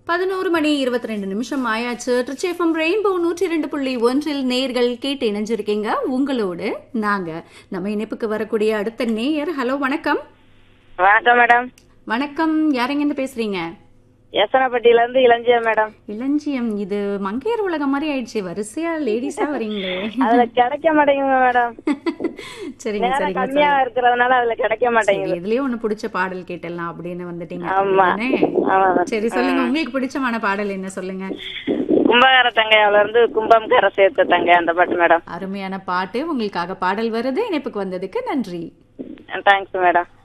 பதினோரு மணி இருபத்தி ரெண்டு நிமிஷம் ஆயாச்சு ட்ரிச்சேஃபம் ரெயின்போ நூற்றி இரண்டு புள்ளி ஒன்றில் நேர்கள் கேட்டு இணைஞ்சிருக்கீங்க உங்களோடு நாங்க நம்ம இணைப்புக்கு வரக்கூடிய அடுத்த நேயர் ஹலோ வணக்கம் வணக்கம் மேடம் வணக்கம் யாரெங்க இருந்து பேசுறீங்க எசனப்பட்டியில இருந்து இளஞ்சியா மேடம் இளஞ்சியம் இது மங்கையர் உலகம் மாதிரி ஆயிடுச்சு வரிசையா லேடிஸா வரீங்களே அதுல கிடைக்க மாட்டேங்குது மேடம் சரிங்க நேரம் சரிங்க கம்மியா இருக்கிறதுனால அதுல கிடைக்க மாட்டேங்குது சரி, இதுலயே ஒண்ணு பிடிச்ச பாடல் கேட்டலாம் அப்படின்னு வந்துட்டீங்க ஆமா. அப்படிதானே? ஆமா மேடம். சரி சொல்லுங்க உங்களுக்கு பிடிச்சமான பாடல் என்ன சொல்லுங்க கும்பகார தங்கையால இருந்து கும்பம் கரை சேர்த்த தங்கை அந்த பாட்டு மேடம் அருமையான பாட்டு உங்களுக்காக பாடல் வருது இணைப்புக்கு வந்ததுக்கு நன்றி தேங்க்ஸ் மேடம்